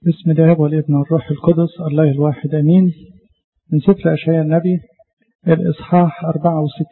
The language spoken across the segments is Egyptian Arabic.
بسم الله والابن والروح القدس الله الواحد أمين من سفر أشعياء النبي الإصحاح 64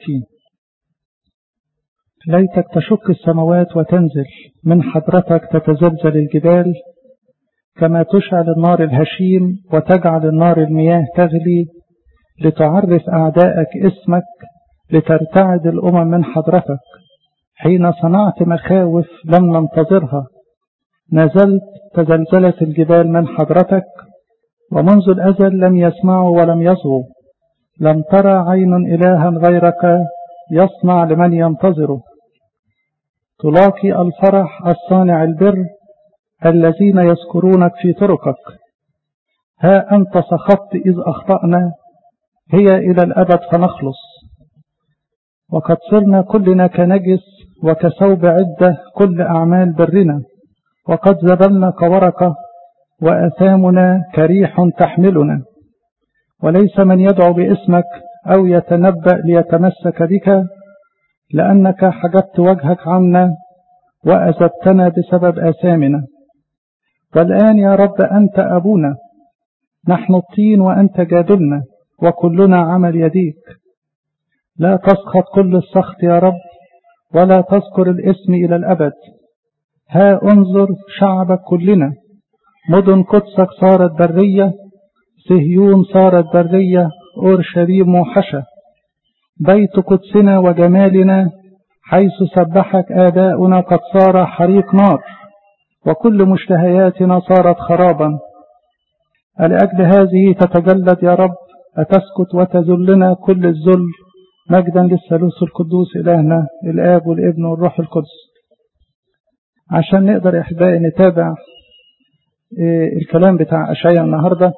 ليتك تشق السماوات وتنزل من حضرتك تتزلزل الجبال كما تشعل النار الهشيم وتجعل النار المياه تغلي لتعرف أعدائك اسمك لترتعد الأمم من حضرتك حين صنعت مخاوف لم ننتظرها نزلت تزلزلت الجبال من حضرتك ومنذ الأزل لم يسمعوا ولم يصغوا لم ترى عين إلها غيرك يصنع لمن ينتظره تلاقي الفرح الصانع البر الذين يذكرونك في طرقك ها أنت سخطت إذ أخطأنا هي إلى الأبد فنخلص وقد صرنا كلنا كنجس وكثوب عدة كل أعمال برنا وقد زبلنا كورقة وأثامنا كريح تحملنا وليس من يدعو باسمك أو يتنبأ ليتمسك بك لأنك حجبت وجهك عنا وأزبتنا بسبب آثامنا والآن يا رب أنت أبونا نحن الطين وأنت جادلنا وكلنا عمل يديك لا تسخط كل السخط يا رب ولا تذكر الاسم إلى الأبد ها انظر شعبك كلنا مدن قدسك صارت برية سهيون صارت برية أورشليم موحشة بيت قدسنا وجمالنا حيث سبحك آباؤنا قد صار حريق نار وكل مشتهياتنا صارت خرابا لأجل هذه تتجلد يا رب أتسكت وتذلنا كل الذل مجدا للثالوث القدوس إلهنا الآب والابن والروح القدس عشان نقدر يا احبائي نتابع الكلام بتاع أشعيا النهاردة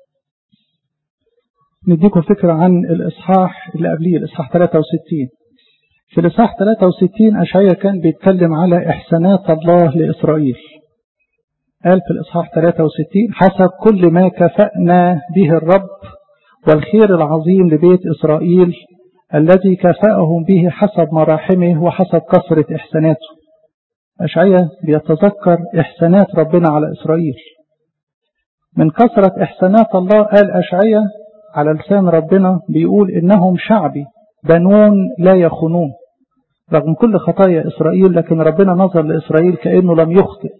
نديكم فكرة عن الإصحاح اللي قبليه الإصحاح 63 في الإصحاح 63 أشعيا كان بيتكلم على إحسانات الله لإسرائيل قال في الإصحاح 63 حسب كل ما كفأنا به الرب والخير العظيم لبيت إسرائيل الذي كفأهم به حسب مراحمه وحسب كثرة إحساناته أشعيا بيتذكر إحسانات ربنا على إسرائيل من كثرة إحسانات الله قال أشعيا على لسان ربنا بيقول إنهم شعبي بنون لا يخونون رغم كل خطايا إسرائيل لكن ربنا نظر لإسرائيل كأنه لم يخطئ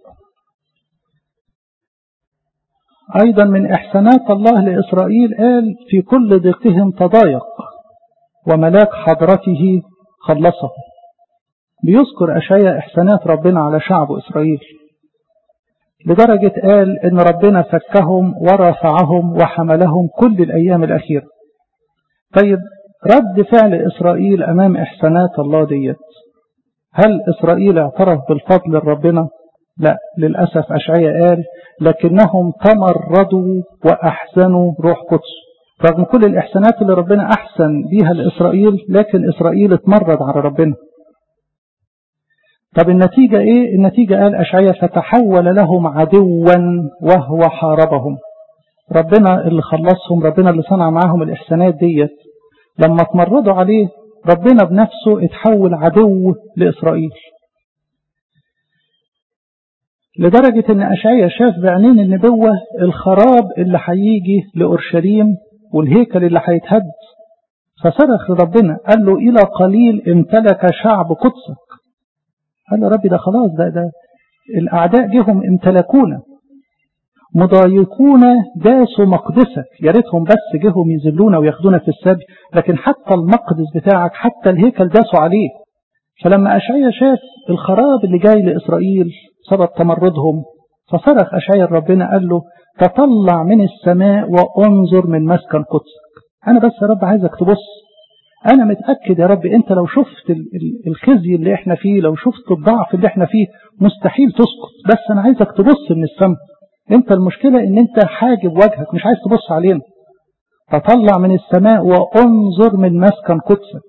أيضا من إحسانات الله لإسرائيل قال في كل ضيقهم تضايق وملاك حضرته خلصه بيذكر أشياء إحسانات ربنا على شعب إسرائيل لدرجة قال إن ربنا فكهم ورفعهم وحملهم كل الأيام الأخيرة طيب رد فعل إسرائيل أمام إحسانات الله ديت هل إسرائيل اعترف بالفضل لربنا لا للأسف أشعية قال لكنهم تمردوا وأحسنوا روح قدس رغم كل الإحسانات اللي ربنا أحسن بيها لإسرائيل لكن إسرائيل اتمرد على ربنا طب النتيجة ايه النتيجة قال أشعية فتحول لهم عدوا وهو حاربهم ربنا اللي خلصهم ربنا اللي صنع معاهم الإحسانات ديت لما اتمردوا عليه ربنا بنفسه اتحول عدو لإسرائيل لدرجة ان أشعية شاف بعينين النبوة الخراب اللي هيجي لأورشليم والهيكل اللي هيتهد فصرخ لربنا قال له إلى قليل امتلك شعب قدسك قال له ربي ده خلاص ده ده الأعداء جهم امتلكونا مضايقون داسوا مقدسك يا ريتهم بس جهم يذلونا وياخدونا في السبي لكن حتى المقدس بتاعك حتى الهيكل داسوا عليه فلما أشعيا شاف الخراب اللي جاي لإسرائيل سبب تمردهم فصرخ أشعيا ربنا قال له تطلع من السماء وانظر من مسكن قدسك أنا بس يا رب عايزك تبص أنا متأكد يا رب أنت لو شفت الخزي اللي احنا فيه لو شفت الضعف اللي احنا فيه مستحيل تسكت بس أنا عايزك تبص من السماء أنت المشكلة أن أنت حاجب وجهك مش عايز تبص علينا فطلع من السماء وانظر من مسكن قدسك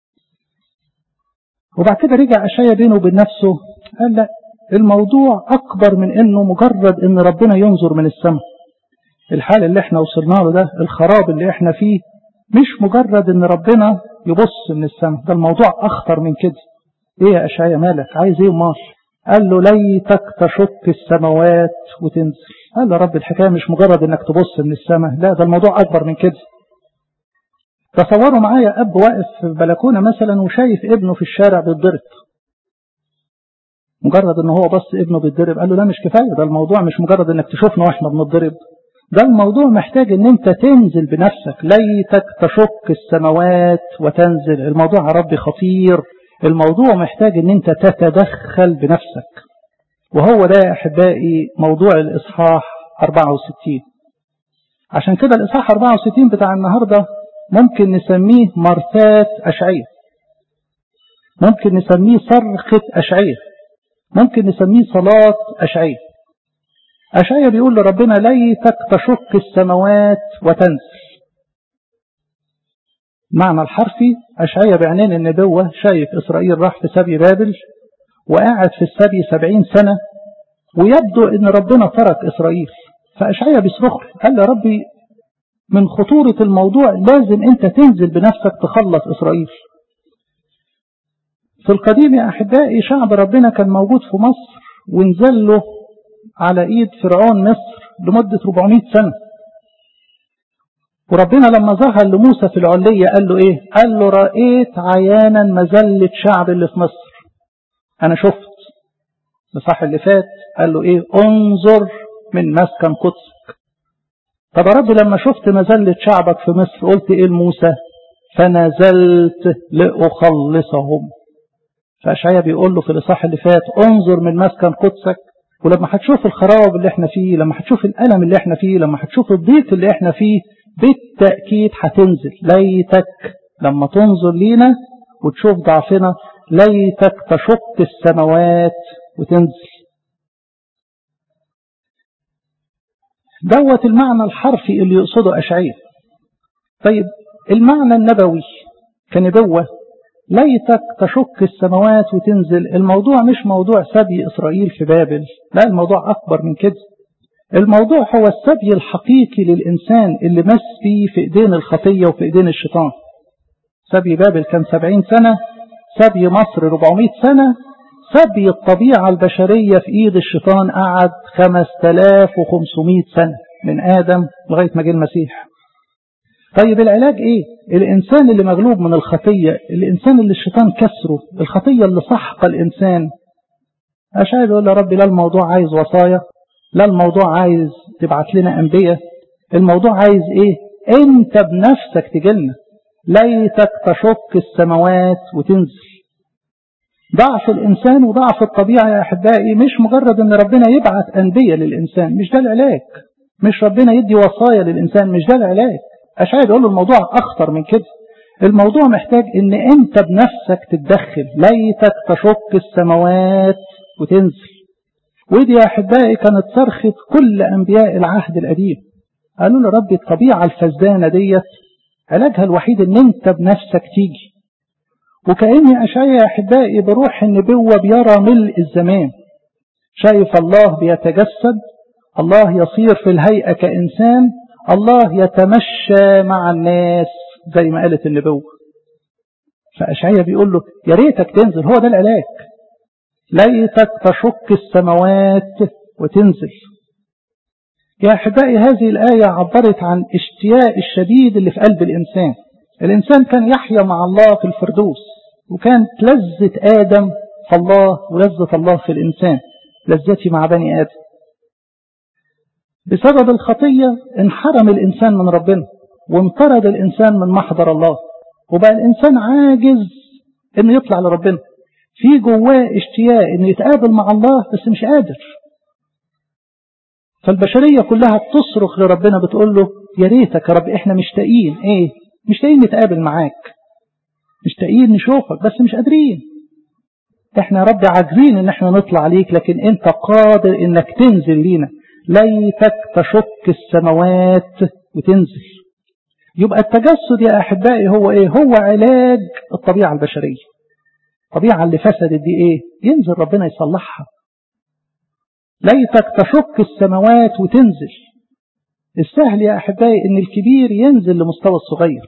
وبعد كده رجع أشياء بينه وبين نفسه قال لا الموضوع أكبر من أنه مجرد أن ربنا ينظر من السماء الحال اللي احنا وصلنا له ده الخراب اللي احنا فيه مش مجرد ان ربنا يبص من السماء ده الموضوع اخطر من كده ايه يا اشعيا مالك عايز ايه مال قال له ليتك تشق السماوات وتنزل قال له رب الحكاية مش مجرد انك تبص من السماء لا ده الموضوع اكبر من كده تصوروا معايا اب واقف في بلكونة مثلا وشايف ابنه في الشارع بيتضرب مجرد ان هو بص ابنه بيتضرب قال له لا مش كفاية ده الموضوع مش مجرد انك تشوفنا واحنا بنتضرب ده الموضوع محتاج ان انت تنزل بنفسك ليتك تشق السماوات وتنزل الموضوع يا ربي خطير الموضوع محتاج ان انت تتدخل بنفسك وهو ده يا احبائي موضوع الاصحاح 64 عشان كده الاصحاح 64 بتاع النهارده ممكن نسميه مرثات اشعية ممكن نسميه صرخة اشعية ممكن نسميه صلاة اشعية أشعيا بيقول لربنا ليتك تشق السماوات وتنزل معنى الحرفي أشعيا بعينين النبوة شايف إسرائيل راح في سبي بابل وقاعد في السبي سبعين سنة ويبدو أن ربنا ترك إسرائيل فأشعيا بيصرخ قال يا ربي من خطورة الموضوع لازم أنت تنزل بنفسك تخلص إسرائيل في القديم يا أحبائي شعب ربنا كان موجود في مصر ونزل له على ايد فرعون مصر لمدة 400 سنة وربنا لما ظهر لموسى في العلية قال له ايه قال له رأيت عيانا مزلة شعب اللي في مصر انا شفت الصح اللي فات قال له ايه انظر من مسكن قدسك طب يا رب لما شفت مزلة شعبك في مصر قلت ايه لموسى فنزلت لأخلصهم فأشعيا بيقول له في الإصحاح اللي فات انظر من مسكن قدسك ولما هتشوف الخراب اللي احنا فيه لما هتشوف الألم اللي احنا فيه لما هتشوف الضيق اللي احنا فيه بالتأكيد هتنزل ليتك لما تنظر لينا وتشوف ضعفنا ليتك تشق السماوات وتنزل دوت المعنى الحرفي اللي يقصده أشعية طيب المعنى النبوي كنبوة ليتك تشق السماوات وتنزل الموضوع مش موضوع سبي إسرائيل في بابل لا الموضوع أكبر من كده الموضوع هو السبي الحقيقي للإنسان اللي مس فيه في إيدين الخطية وفي إيدين الشيطان سبي بابل كان سبعين سنة سبي مصر 400 سنة سبي الطبيعة البشرية في إيد الشيطان قعد 5500 سنة من آدم لغاية ما جه المسيح طيب العلاج ايه الانسان اللي مغلوب من الخطية الانسان اللي الشيطان كسره الخطية اللي سحق الانسان اشعر يقول يا ربي لا الموضوع عايز وصايا لا الموضوع عايز تبعت لنا انبياء الموضوع عايز ايه انت بنفسك تجلنا ليتك تشق السماوات وتنزل ضعف الانسان وضعف الطبيعة يا احبائي مش مجرد ان ربنا يبعت انبياء للانسان مش ده العلاج مش ربنا يدي وصايا للانسان مش ده العلاج أشعر يقول الموضوع أخطر من كده الموضوع محتاج ان انت بنفسك تتدخل ليتك تشق السماوات وتنزل ودي يا احبائي كانت صرخة كل انبياء العهد القديم قالوا له ربي الطبيعة الفزدانة ديت علاجها الوحيد ان انت بنفسك تيجي وكأني أشعيا يا أحبائي بروح النبوة بيرى ملء الزمان شايف الله بيتجسد الله يصير في الهيئة كإنسان الله يتمشى مع الناس زي ما قالت النبوة فأشعيا بيقول له يا ريتك تنزل هو ده العلاج ليتك تشق السماوات وتنزل يا أحبائي هذه الآية عبرت عن اشتياق الشديد اللي في قلب الإنسان الإنسان كان يحيا مع الله في الفردوس وكانت لذة آدم في الله ولذة الله في الإنسان لذتي مع بني آدم بسبب الخطية انحرم الإنسان من ربنا وانطرد الإنسان من محضر الله وبقى الإنسان عاجز إنه يطلع لربنا في جواه اشتياق إنه يتقابل مع الله بس مش قادر فالبشرية كلها بتصرخ لربنا بتقول له يا ريتك يا رب احنا مشتاقين ايه مشتاقين نتقابل معاك مشتاقين نشوفك بس مش قادرين احنا يا رب عاجزين ان احنا نطلع عليك لكن انت قادر انك تنزل لينا ليتك تشق السماوات وتنزل يبقى التجسد يا أحبائي هو إيه هو علاج الطبيعة البشرية الطبيعة اللي فسدت دي إيه ينزل ربنا يصلحها ليتك تشق السماوات وتنزل السهل يا أحبائي إن الكبير ينزل لمستوى الصغير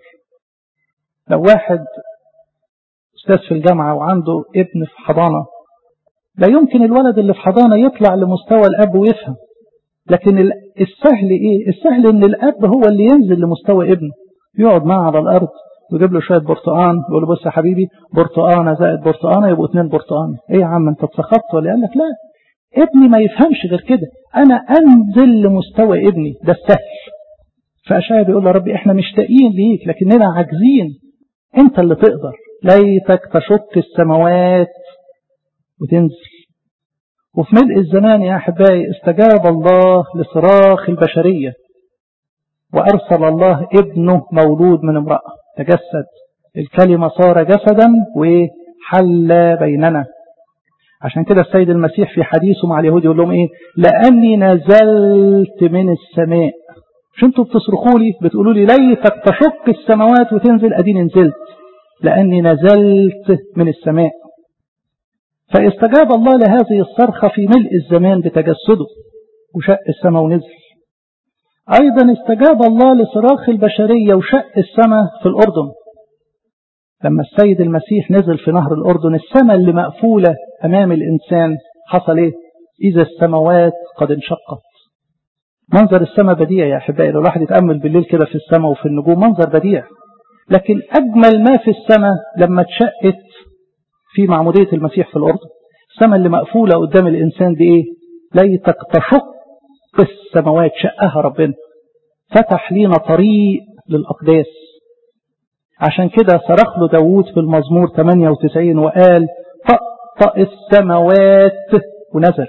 لو واحد أستاذ في الجامعة وعنده ابن في حضانة لا يمكن الولد اللي في حضانة يطلع لمستوى الأب ويفهم لكن السهل إيه السهل إن الأب هو اللي ينزل لمستوى ابنه يقعد معه على الأرض ويجيب له شوية برتقان يقول له بص يا حبيبي برتقانة زائد برتقانة يبقوا اتنين برتقانة ايه يا عم انت اتسخطت ولا قال لك لا ابني ما يفهمش غير كده انا انزل لمستوى ابني ده السهل فأشعيا بيقول له ربي احنا مشتاقين ليك لكننا عاجزين انت اللي تقدر ليتك تشق السماوات وتنزل وفي ملء الزمان يا أحبائي استجاب الله لصراخ البشرية وأرسل الله ابنه مولود من امرأة تجسد الكلمة صار جسدا وحل بيننا عشان كده السيد المسيح في حديثه مع اليهود يقول لهم ايه لأني نزلت من السماء مش انتوا بتصرخوا لي بتقولوا لي ليتك تشق السماوات وتنزل اديني نزلت لأني نزلت من السماء فاستجاب الله لهذه الصرخة في ملء الزمان بتجسده وشق السماء ونزل أيضا استجاب الله لصراخ البشرية وشق السماء في الأردن لما السيد المسيح نزل في نهر الأردن السماء اللي مقفولة أمام الإنسان حصل إيه إذا السماوات قد انشقت منظر السماء بديع يا أحبائي لو الواحد يتأمل بالليل كده في السماء وفي النجوم منظر بديع لكن أجمل ما في السماء لما اتشقت في معمودية المسيح في الأردن السماء اللي مقفولة قدام الإنسان دي إيه ليتك تشق السماوات شقها ربنا فتح لينا طريق للأقداس عشان كده صرخ له داوود في المزمور 98 وقال طأطأ السماوات ونزل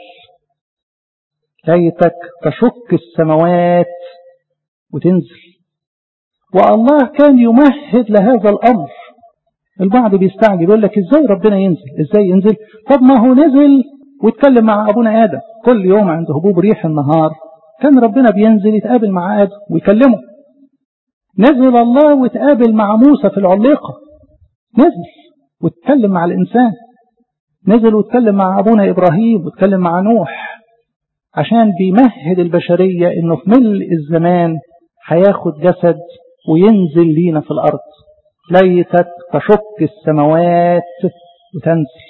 ليتك تشق السماوات وتنزل والله كان يمهد لهذا الأمر البعض بيستعجب يقول لك ازاي ربنا ينزل ازاي ينزل طب ما هو نزل واتكلم مع ابونا ادم كل يوم عند هبوب ريح النهار كان ربنا بينزل يتقابل مع ادم ويكلمه نزل الله وتقابل مع موسى في العليقة نزل واتكلم مع الإنسان نزل واتكلم مع أبونا إبراهيم واتكلم مع نوح عشان بيمهد البشرية إنه في ملء الزمان هياخد جسد وينزل لينا في الأرض ليتك تشق السماوات وتنزل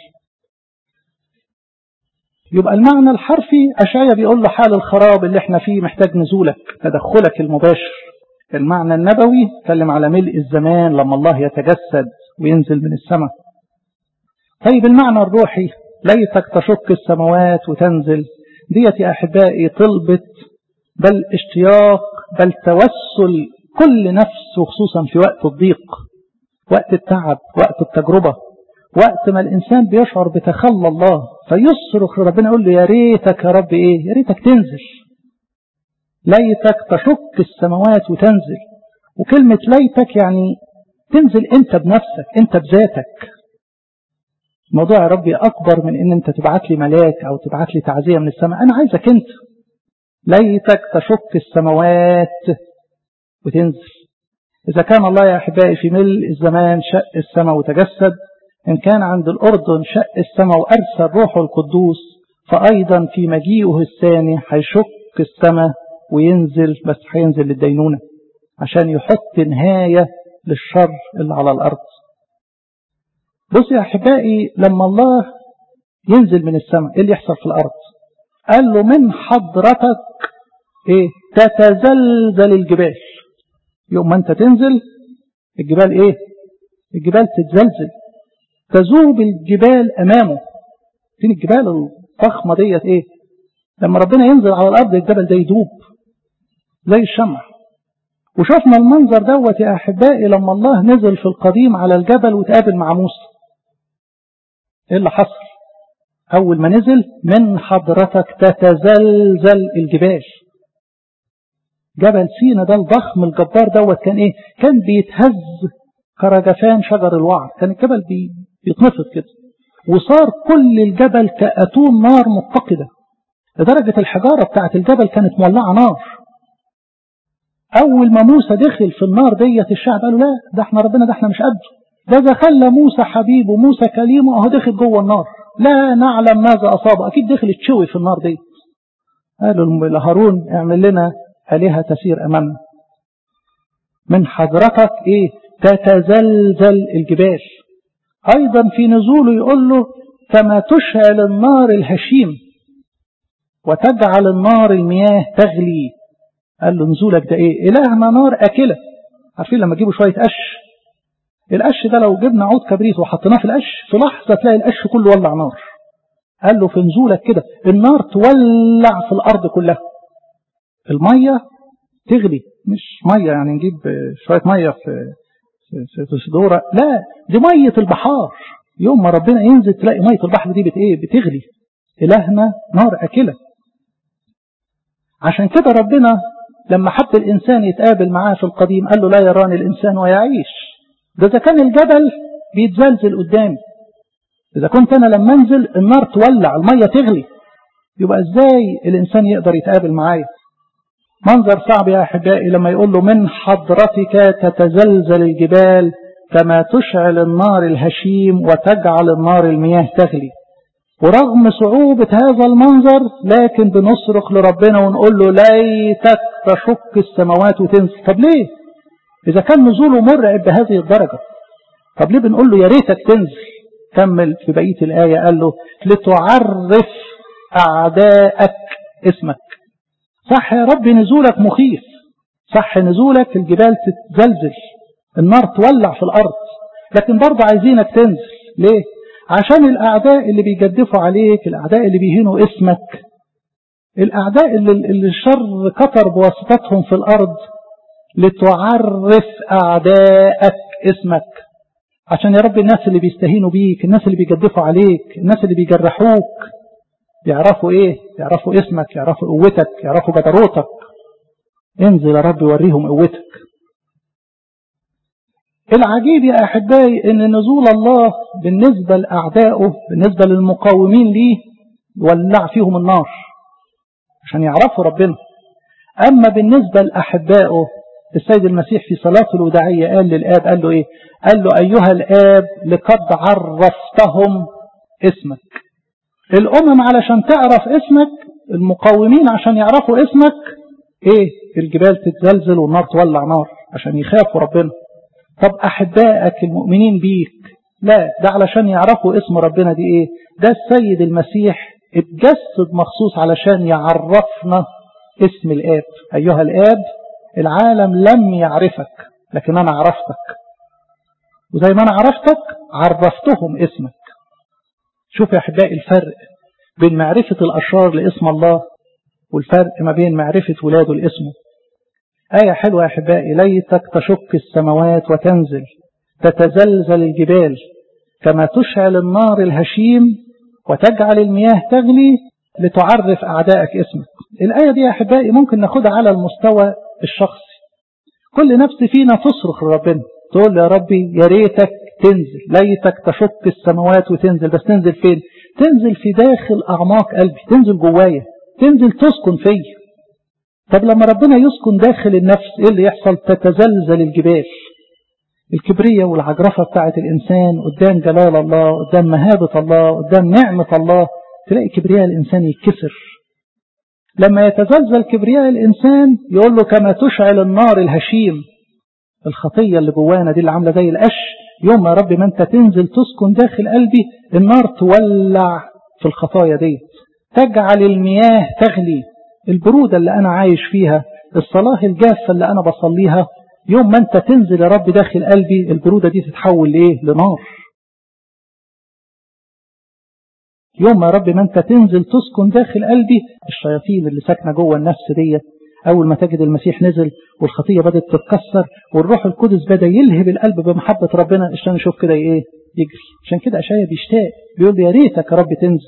يبقى المعنى الحرفي أشعيا بيقول له حال الخراب اللي احنا فيه محتاج نزولك تدخلك المباشر المعنى النبوي اتكلم على ملء الزمان لما الله يتجسد وينزل من السماء طيب المعنى الروحي ليتك تشق السماوات وتنزل ديت يا أحبائي طلبت بل اشتياق بل توسل كل نفس وخصوصا في وقت الضيق وقت التعب وقت التجربة وقت ما الإنسان بيشعر بتخلى الله فيصرخ ربنا يقول له يا ريتك يا رب إيه يا ريتك تنزل ليتك تشق السماوات وتنزل وكلمة ليتك يعني تنزل انت بنفسك انت بذاتك موضوع يا ربي اكبر من ان انت تبعت لي ملاك او تبعت لي تعزية من السماء انا عايزك انت ليتك تشق السماوات وتنزل اذا كان الله يا احبائي في ملء الزمان شق السماء وتجسد ان كان عند الاردن شق السماء وارسل روحه القدوس فايضا في مجيئه الثاني هيشق السماء وينزل بس هينزل للدينونة عشان يحط نهاية للشر اللي على الأرض بص يا أحبائي لما الله ينزل من السماء إيه اللي يحصل في الأرض قال له من حضرتك إيه تتزلزل الجبال يوم ما أنت تنزل الجبال إيه الجبال تتزلزل تذوب الجبال أمامه فين الجبال الضخمة ديت إيه لما ربنا ينزل على الأرض الجبل ده يدوب زي الشمع وشفنا المنظر دوت يا أحبائي لما الله نزل في القديم على الجبل وتقابل مع موسى ايه اللي حصل أول ما نزل من حضرتك تتزلزل الجبال جبل سينا ده الضخم الجبار دوت كان ايه كان بيتهز كرجفان شجر الوعر كان الجبل بي بيتنفض كده وصار كل الجبل كأتون نار متقدة لدرجة الحجارة بتاعت الجبل كانت مولعة نار أول ما موسى دخل في النار ديت الشعب قالوا لا ده احنا ربنا ده احنا مش قده ده ده خلى موسى حبيبه موسى كليمه اهو دخل جوه النار لا نعلم ماذا أصاب أكيد دخل تشوي في النار ديت قالوا لهارون اعمل لنا آلهة تسير أمامنا من حضرتك ايه تتزلزل الجبال أيضا في نزوله يقول له كما تشعل النار الهشيم وتجعل النار المياه تغلي قال له نزولك ده ايه إلهنا نار أكلة عارفين لما تجيبوا شوية قش القش ده لو جبنا عود كبريت وحطيناه في القش في لحظة تلاقي القش كله ولع نار قال له في نزولك كده النار تولع في الأرض كلها المية تغلي مش مية يعني نجيب شوية مية في في, في صدورة لا دي مية البحار يوم ما ربنا ينزل تلاقي مية البحر دي بت ايه بتغلي إلهنا نار أكلة عشان كده ربنا لما حب الإنسان يتقابل معاه في القديم قال له لا يراني الإنسان ويعيش ده إذا كان الجبل بيتزلزل قدامي إذا كنت أنا لما أنزل النار تولع المية تغلي يبقى إزاي الإنسان يقدر يتقابل معايا منظر صعب يا أحبائي لما يقول له من حضرتك تتزلزل الجبال كما تشعل النار الهشيم وتجعل النار المياه تغلي ورغم صعوبة هذا المنظر لكن بنصرخ لربنا ونقول له ليتك تشق السماوات وتنزل طب ليه إذا كان نزوله مرعب بهذه الدرجة طب ليه بنقول له يا ريتك تنزل كمل في بقية الآية قال له لتعرف أعداءك اسمك صح يا رب نزولك مخيف صح نزولك الجبال تتزلزل النار تولع في الأرض لكن برضه عايزينك تنزل ليه عشان الأعداء اللي بيجدفوا عليك الأعداء اللي بيهينوا اسمك الأعداء اللي, اللي الشر كتر بواسطتهم في الأرض لتعرف أعداءك اسمك عشان يا رب الناس اللي بيستهينوا بيك الناس اللي بيجدفوا عليك الناس اللي بيجرحوك يعرفوا ايه يعرفوا اسمك يعرفوا قوتك يعرفوا جدروتك انزل يا رب وريهم قوتك العجيب يا أحبائي أن نزول الله بالنسبة لأعدائه بالنسبة للمقاومين ليه يولع فيهم النار عشان يعرفوا ربنا أما بالنسبة لأحبائه السيد المسيح في صلاة الوداعية قال للآب قال له إيه قال له أيها الآب لقد عرفتهم اسمك الأمم علشان تعرف اسمك المقاومين عشان يعرفوا اسمك إيه الجبال تتزلزل والنار تولع نار عشان يخافوا ربنا طب أحبائك المؤمنين بيك لا ده علشان يعرفوا اسم ربنا دي إيه ده السيد المسيح اتجسد مخصوص علشان يعرفنا اسم الآب أيها الآب العالم لم يعرفك لكن أنا عرفتك وزي ما أنا عرفتك عرفتهم اسمك شوف يا أحبائي الفرق بين معرفة الأشرار لاسم الله والفرق ما بين معرفة ولاده لاسمه آية حلوة يا أحبائي ليتك تشق السماوات وتنزل تتزلزل الجبال كما تشعل النار الهشيم وتجعل المياه تغلي لتعرف أعدائك اسمك الآية دي يا أحبائي ممكن ناخدها على المستوى الشخصي كل نفس فينا تصرخ لربنا تقول يا ربي يا ريتك تنزل ليتك تشق السماوات وتنزل بس تنزل فين تنزل في داخل أعماق قلبي تنزل جوايا تنزل تسكن فيا طب لما ربنا يسكن داخل النفس ايه اللي يحصل تتزلزل الجبال الكبرية والعجرفة بتاعت الإنسان قدام جلال الله قدام مهابة الله قدام نعمة الله تلاقي كبرياء الإنسان يتكسر لما يتزلزل كبرياء الإنسان يقول له كما تشعل النار الهشيم الخطية اللي جوانا دي اللي عاملة زي القش يوم يا رب ما انت تنزل تسكن داخل قلبي النار تولع في الخطايا دي تجعل المياه تغلي البرودة اللي أنا عايش فيها الصلاة الجافة اللي أنا بصليها يوم ما أنت تنزل يا رب داخل قلبي البرودة دي تتحول لإيه لنار يوم ما يا رب ما أنت تنزل تسكن داخل قلبي الشياطين اللي ساكنة جوه النفس ديت أول ما تجد المسيح نزل والخطية بدأت تتكسر والروح القدس بدأ يلهب القلب بمحبة ربنا عشان نشوف كده إيه يجري عشان كده أشعيا بيشتاق بيقول يا ريتك يا رب تنزل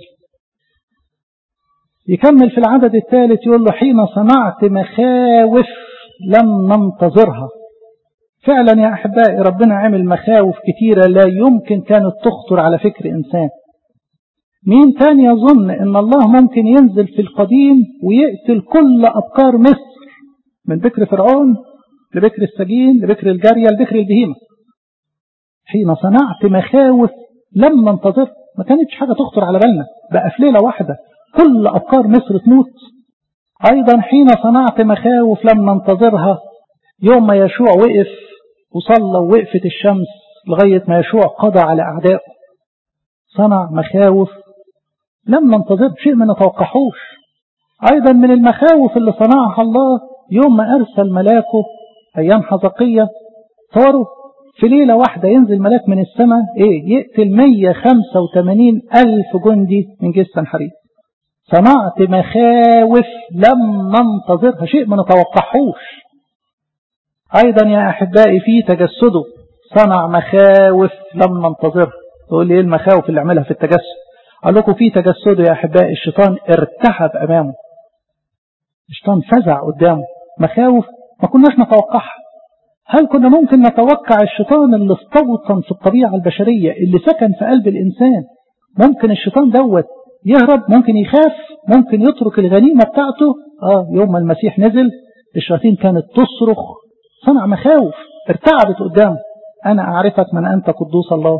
يكمل في العدد الثالث يقول له حين صنعت مخاوف لم ننتظرها فعلا يا أحبائي ربنا عمل مخاوف كتيرة لا يمكن كانت تخطر على فكر إنسان مين تاني يظن ان الله ممكن ينزل في القديم ويقتل كل أبكار مصر من بكر فرعون لبكر السجين لبكر الجارية لبكر البهيمة حين صنعت مخاوف لم ننتظر ما كانتش حاجة تخطر على بالنا بقى في ليلة واحدة كل أبكار مصر تموت أيضا حين صنعت مخاوف لم ننتظرها يوم ما يشوع وقف وصلى ووقفت الشمس لغاية ما يشوع قضى على أعدائه صنع مخاوف لم ننتظر شيء ما نتوقعوش أيضا من المخاوف اللي صنعها الله يوم ما أرسل ملاكه أيام حزقية صاروا في ليلة واحدة ينزل ملاك من السماء إيه يقتل 185 ألف جندي من جيش سنحريب صنعت مخاوف لم ننتظرها شيء ما نتوقعوش أيضا يا أحبائي في تجسده صنع مخاوف لم ننتظرها تقول لي إيه المخاوف اللي عملها في التجسد قال لكم في تجسده يا أحبائي الشيطان ارتحب أمامه الشيطان فزع قدامه مخاوف ما كناش نتوقعها هل كنا ممكن نتوقع الشيطان اللي استوطن في الطبيعة البشرية اللي سكن في قلب الإنسان ممكن الشيطان دوت يهرب ممكن يخاف ممكن يترك الغنيمة بتاعته آه يوم ما المسيح نزل الشياطين كانت تصرخ صنع مخاوف ارتعبت قدامه أنا أعرفك من أنت قدوس الله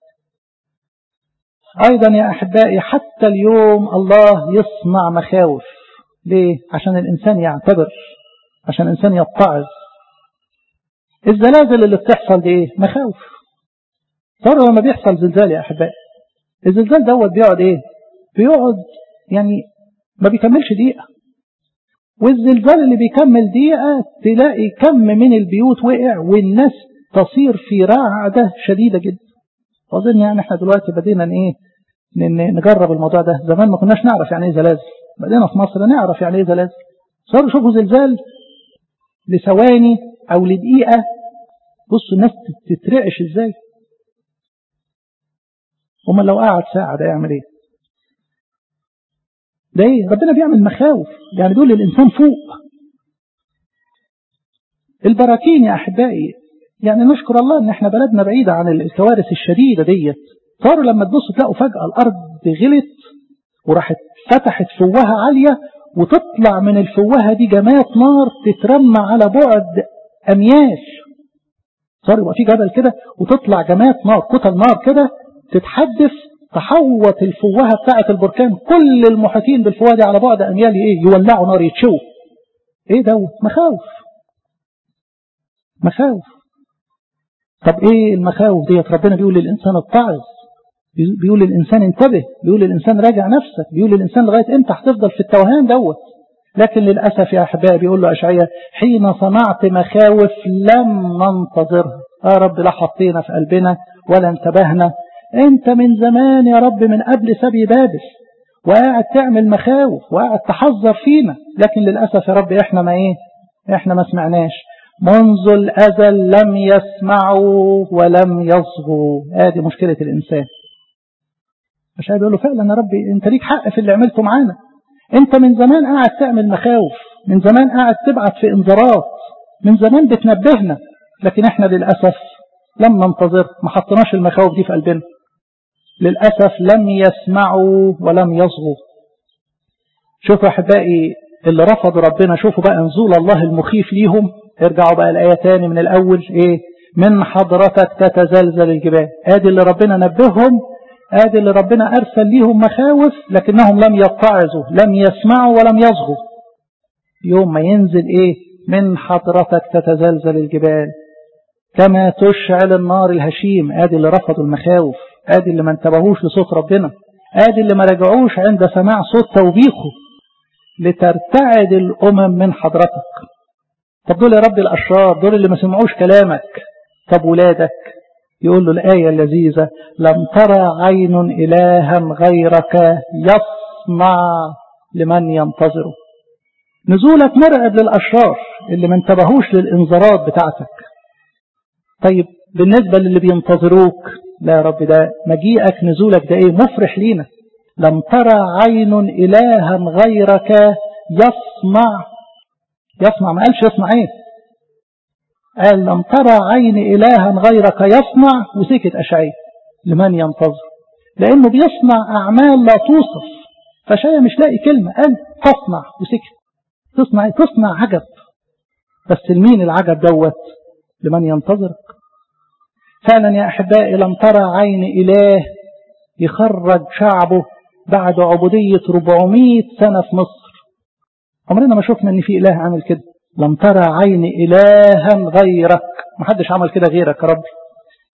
أيضا يا أحبائي حتى اليوم الله يصنع مخاوف ليه؟ عشان الإنسان يعتبر عشان الإنسان يتعظ الزلازل اللي بتحصل دي ايه مخاوف ترى لما بيحصل زلزال يا أحبائي الزلزال دوت بيقعد ايه بيقعد يعني ما بيكملش دقيقة والزلزال اللي بيكمل دقيقة تلاقي كم من البيوت وقع والناس تصير في رعدة شديدة جدا أظن يعني احنا دلوقتي بدينا ايه نجرب الموضوع ده زمان ما كناش نعرف يعني ايه زلازل بدينا في مصر نعرف يعني ايه زلازل صاروا يشوفوا زلزال لثواني او لدقيقة بصوا الناس تترعش ازاي هما لو قعد ساعة ده يعمل ايه ده ايه ربنا بيعمل مخاوف يعني بيقول للإنسان فوق البراكين يا أحبائي يعني نشكر الله ان احنا بلدنا بعيدة عن الكوارث الشديدة ديت صاروا لما تبصوا تلاقوا فجأة الأرض غلت وراحت فتحت فوهة عالية وتطلع من الفوهة دي جماعة نار تترمى على بعد أميال صار يبقى في جبل كده وتطلع جماعة نار كتل نار كده تتحدث تحوط الفوهة بتاعة البركان كل المحيطين بالفوهة دي على بعد أميال إيه يولعوا نار يتشووا إيه دوت مخاوف مخاوف طب إيه المخاوف ديت ربنا بيقول للإنسان اتعظ بيقول للإنسان انتبه بيقول للإنسان راجع نفسك بيقول للإنسان لغاية امتى هتفضل في التوهان دوت لكن للأسف يا أحبائي بيقول له أشعية حين صنعت مخاوف لم ننتظرها يا رب لا حطينا في قلبنا ولا انتبهنا انت من زمان يا رب من قبل سبي بابل وقاعد تعمل مخاوف وقاعد تحذر فينا لكن للأسف يا رب احنا ما ايه احنا ما سمعناش منذ الأزل لم يسمعوا ولم يصغوا هذه مشكلة الإنسان مش قاعد يقول له فعلا يا ربي انت ليك حق في اللي عملته معانا انت من زمان قاعد تعمل مخاوف من زمان قاعد تبعت في انذارات من زمان بتنبهنا لكن احنا للأسف لم ننتظر ما حطناش المخاوف دي في قلبنا للأسف لم يسمعوا ولم يصغوا شوفوا أحبائي اللي رفضوا ربنا شوفوا بقى نزول الله المخيف ليهم ارجعوا بقى الآية تاني من الأول ايه من حضرتك تتزلزل الجبال ادي اللي ربنا نبههم ادي اللي ربنا ارسل ليهم مخاوف لكنهم لم يتعظوا لم يسمعوا ولم يصغوا يوم ما ينزل ايه من حضرتك تتزلزل الجبال كما تشعل النار الهشيم ادي اللي رفضوا المخاوف ادي اللي ما انتبهوش لصوت ربنا ادي اللي ما رجعوش عند سماع صوت توبيخه لترتعد الامم من حضرتك طب دول يا رب الاشرار دول اللي ما سمعوش كلامك طب ولادك يقول له الآية اللذيذة لم ترى عين إلها غيرك يصنع لمن ينتظره نزولك مرعب للأشرار اللي ما انتبهوش للإنذارات بتاعتك طيب بالنسبة للي بينتظروك لا يا رب ده مجيئك نزولك ده ايه مفرح لينا لم ترى عين إلها غيرك يصنع يصنع ما قالش يصنع ايه قال لم ترى عين إلها غيرك يصنع وسكت أشعية لمن ينتظر لأنه بيصنع أعمال لا توصف فشاية مش لاقي كلمة قال تصنع وسكت تصنع تصنع عجب بس لمين العجب دوت لمن ينتظرك فعلا يا أحبائي لم ترى عين إله يخرج شعبه بعد عبودية 400 سنة في مصر عمرنا ما شفنا ان في إله عامل كده لم ترى عين إلها غيرك ما حدش عمل كده غيرك يا رب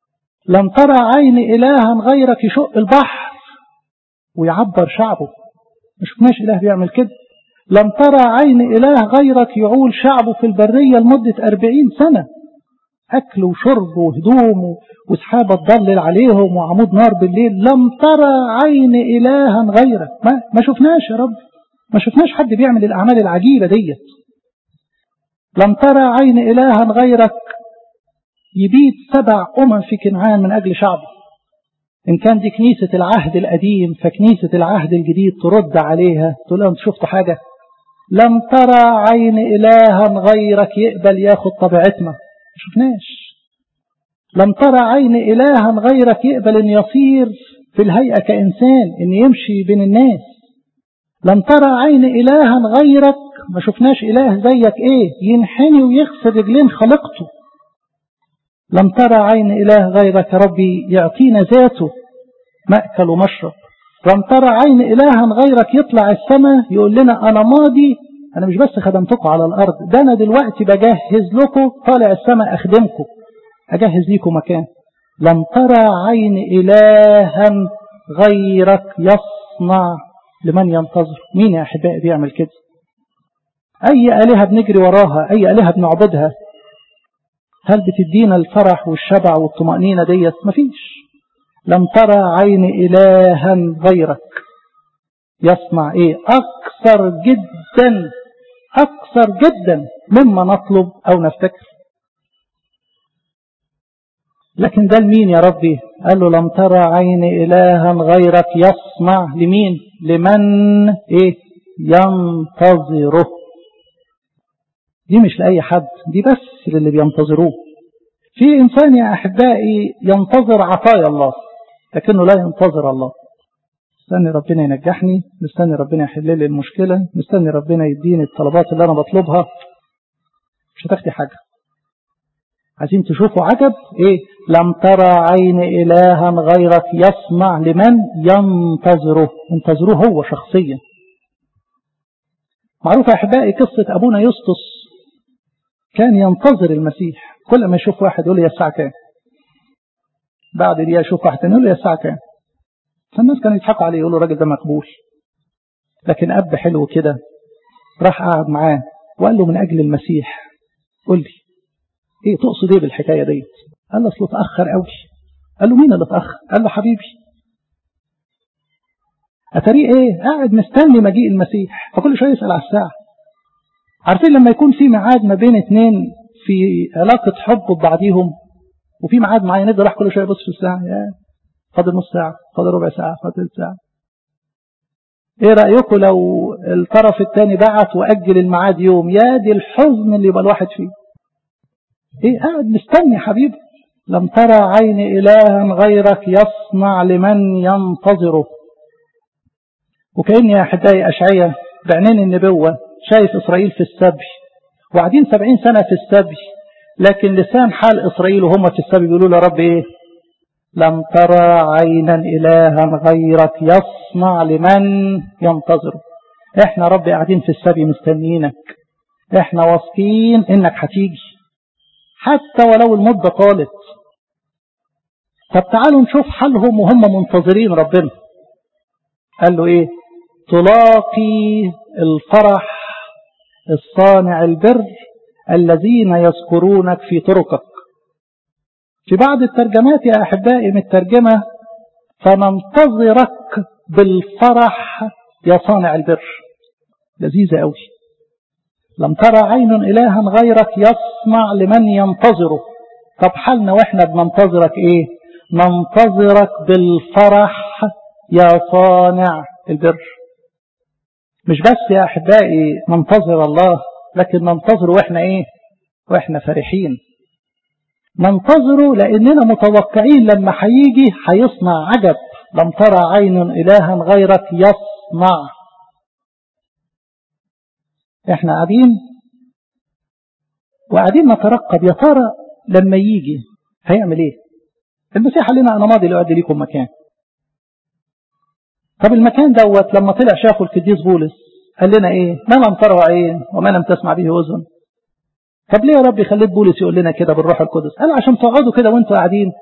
لم ترى عين إلها غيرك يشق البحر ويعبر شعبه ما شفناش إله بيعمل كده لم ترى عين إله غيرك يعول شعبه في البرية لمدة أربعين سنة أكل وشرب وهدوم وسحابة تضلل عليهم وعمود نار بالليل لم ترى عين إلها غيرك ما, ما شفناش يا رب ما شفناش حد بيعمل الأعمال العجيبة ديت لم ترى عين إلها غيرك يبيد سبع أمم في كنعان من أجل شعبه إن كان دي كنيسة العهد القديم فكنيسة العهد الجديد ترد عليها تقول أنت شفت حاجة لم ترى عين إلها غيرك يقبل ياخد طبيعتنا شفناش لم ترى عين إلها غيرك يقبل أن يصير في الهيئة كإنسان أن يمشي بين الناس لم ترى عين إلها غيرك ما شفناش إله زيك إيه ينحني ويغسل رجلين خلقته لم ترى عين إله غيرك ربي يعطينا ذاته مأكل ومشرب لم ترى عين إلها غيرك يطلع السماء يقول لنا أنا ماضي أنا مش بس خدمتكم على الأرض ده أنا دلوقتي بجهز لكم طالع السماء أخدمكم أجهز لكم مكان لم ترى عين إلها غيرك يصنع لمن ينتظر مين يا أحبائي بيعمل كده أي آلهة بنجري وراها أي آلهة بنعبدها هل بتدينا الفرح والشبع والطمأنينة ديت مفيش لم ترى عين إلها غيرك يصنع إيه أكثر جدا أكثر جدا مما نطلب أو نفتكر لكن ده لمين يا ربي قال له لم ترى عين إلها غيرك يصنع لمين لمن إيه ينتظره دي مش لأي حد دي بس للي بينتظروه في إنسان يا أحبائي ينتظر عطايا الله لكنه لا ينتظر الله مستني ربنا ينجحني مستني ربنا يحل لي المشكلة مستني ربنا يديني الطلبات اللي أنا بطلبها مش هتاخدي حاجة عايزين تشوفوا عجب ايه لم ترى عين إلها غيرك يصنع لمن ينتظره ينتظروه هو شخصيا معروف يا أحبائي قصة أبونا يسطس كان ينتظر المسيح كل ما يشوف واحد يقول له يا الساعة كام بعد دي يشوف واحد يقول له يا الساعة كام فالناس كانوا يضحكوا عليه يقولوا الراجل ده مقبول لكن أب حلو كده راح قعد معاه وقال له من أجل المسيح قل لي ايه تقصد ايه بالحكاية ديت قال له اصله اتأخر قوي قال له مين اللي اتأخر قال له حبيبي أتاريه ايه قاعد مستني مجيء المسيح فكل شوية يسأل على الساعة عارفين لما يكون في ميعاد ما بين اتنين في علاقة حب ببعضيهم وفي ميعاد معين يفضل راح كل شوية يبص في الساعة يا فاضل نص ساعة فاضل ربع ساعة فاضل ساعة ايه رأيكم لو الطرف الثاني بعت وأجل الميعاد يوم يا دي الحزن اللي يبقى الواحد فيه ايه قاعد مستني حبيبي لم ترى عين إلها غيرك يصنع لمن ينتظره وكأن يا أحبائي أشعية بعينين النبوة شايف إسرائيل في السبي وقاعدين سبعين سنة في السبي لكن لسان حال إسرائيل وهم في السبي بيقولوا له رب إيه لم ترى عينا إلها غيرك يصنع لمن ينتظره احنا رب قاعدين في السبي مستنيينك احنا واثقين انك هتيجي حتى ولو المدة طالت طب تعالوا نشوف حالهم وهم منتظرين ربنا قال له ايه تلاقي الفرح الصانع البر الذين يذكرونك في طرقك في بعض الترجمات يا أحبائي من الترجمة فننتظرك بالفرح يا صانع البر لذيذة أوي لم ترى عين إلها غيرك يصنع لمن ينتظره طب حالنا وإحنا بننتظرك إيه ننتظرك بالفرح يا صانع البر مش بس يا أحبائي ننتظر الله لكن ننتظره وإحنا إيه وإحنا فرحين ننتظره لأننا متوقعين لما هيجي هيصنع عجب لم ترى عين إلها غيرك يصنع احنا قاعدين وقاعدين نترقب يا ترى لما يجي هيعمل ايه المسيح قال لنا انا ماضي لأعد لكم مكان طب المكان دوت لما طلع شافه القديس بولس قال لنا ايه ما لم تروا عين وما لم تسمع به اذن طب ليه يا رب خليت بولس يقول لنا كده بالروح القدس قال عشان تقعدوا كده وانتوا قاعدين